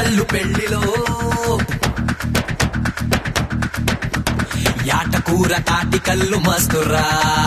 ఓరుగల్లు పెళ్లిలో యాటకూర తాటి కల్లు మస్తురా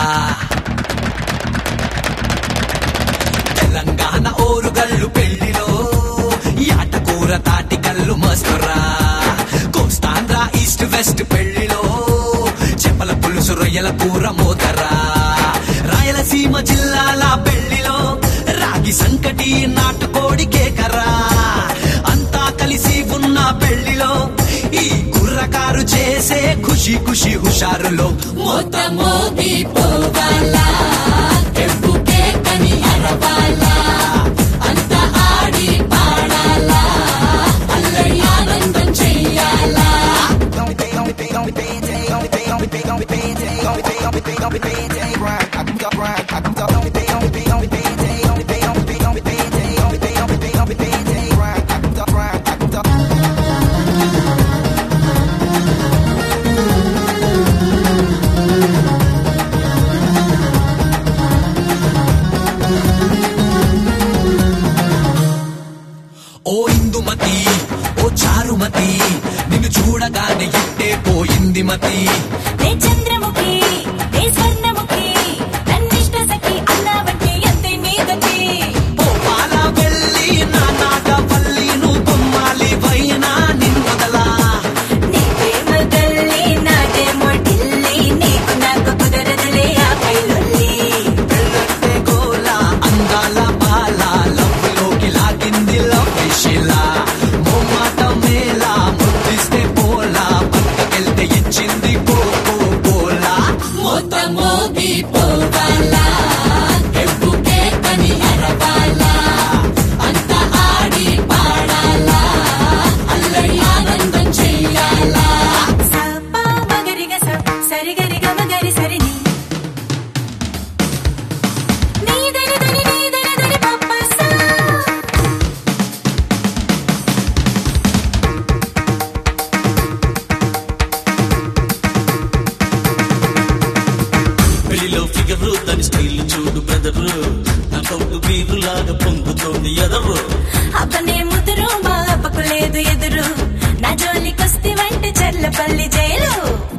తెలంగాణ ఓరుగల్లు పెళ్లిలో యాటకూర తాటి కల్లు మస్తురా కోస్తాంధ్ర ఈస్ట్ వెస్ట్ పెళ్లిలో చెపల పులుసు రొయ్యల కూర మోతరా రాయలసీమ జిల్లాల పెళ్లిలో రాగి సంకటి నాటుకోడి కేకరా అంతా కలిసి ఉన్న పెళ్లిలో ఈ కుర్రకారు చేసే ఖుషి ఖుషి హుషారులో మోతమోగి పోవాలా ఎప్పుకే కని అరవాలా అంత ఆడి పాడాలా అల్లరి ఆనందం చెయ్యాలా ఓ ఇందుమతి ఓ చారుమతి నిన్ను చూడగానే ఇట్టే పోయింది మతి నే చంద్రముఖి నే స్వర్ణముఖి నన్నిష్ట సఖి అన్నావంటే ఎంతే నీ గతి పోపాల వెళ్ళి నా నాగవల్లి నువ్వు బొమ్మాలి వైనా నిన్నదలా నీ ప్రేమ గల్లి నాదేమో ఢిల్లీ నీకు నాకు కుదరదులే ఆ పైలొల్లి వెళ్ళట్టే గోల అందాల బాల లవ్లోకి లాగింది లవ్ శిలా మొమ్మాట మేళ ముద్దిస్తే పోలా పక్కకెళ్తే ఇచ్చింది కోకో కోలా మోతమోగి పోవాలా ఎప్పుకే కని అరవాలా అంత ఆడి పాడాలా అల్లరి ఆనందం చెయ్యాలా సపా మగరిగ స సరిగరిగ మగరి సరిని నీదని దని నీదని దని పప్ప సా పెళ్లిలో ఫిగరు దాని స్టైల్ చూడు బ్రదరు నా కౌటు బీరు లాగా పొంగుతోంది ఎదరు అప్పనే ముదురు మా అప్పకు లేదు ఎదురు నా జోలికొస్తే వంట చర్లపల్లి జైలు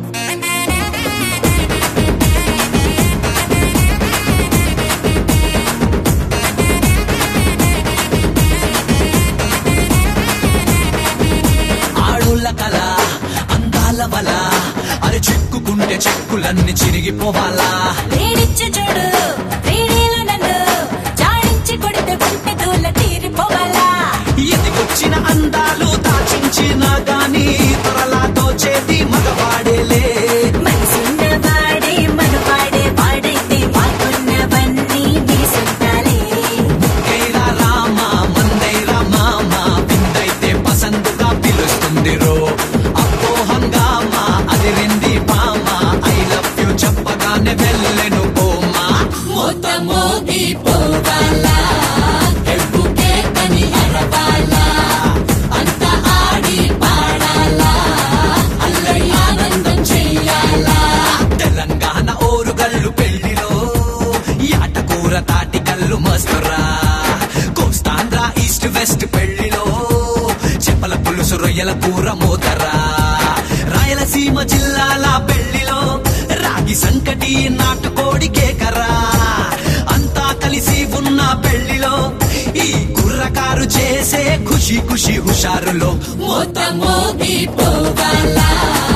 ఆడుల కల అందాల వల అది చిక్కుకుంటే చెక్కులన్నీ చిరిగిపోవాలా వేడిచ్చి చూడు వేడేలు నన్ను జాడించి కొడితే గుంటె దూల తీరిపోవాలా ఎదిగొచ్చిన అందాలు దాచించిన గాని త్వరలాతో చేతి మగవాడేలే మనసున్న వాడే మనవాడే వాడైతే మాకున్నవన్నీ మీ సొంతాలే కైరా రామ మందైరా మామ విందైతే పసందుగా పిలుస్తుంది రో అప్పో హంగామా అది రెంది పామ ఐ లవ్ యూ చెప్పగానే వెళ్ళెను పోమా మోత మోగి పోవాలా ఎప్పుకే కని అరవాలా అంత ఆడి పాడాలా అల్లరి ఆనందం చెయ్యాలా తెలంగాణ ఓరుగల్లు పెళ్లిలో యాటకూర తాటి కల్లు మస్తురా కోస్తాంధ్ర ఈస్ట్ వెస్ట్ పెళ్లిలో చెపల పులుసు రొయ్యల కూర మోతరా రాయలసీమ జిల్లాల పెళ్లిలో రాగి సంకటి నాటుకోడి కేకరా అంతా కలిసి ఉన్న పెళ్లిలో ఈ కుర్రకారు చేసే ఖుషి ఖుషి హుషారులో మోత మోగి పోవాలా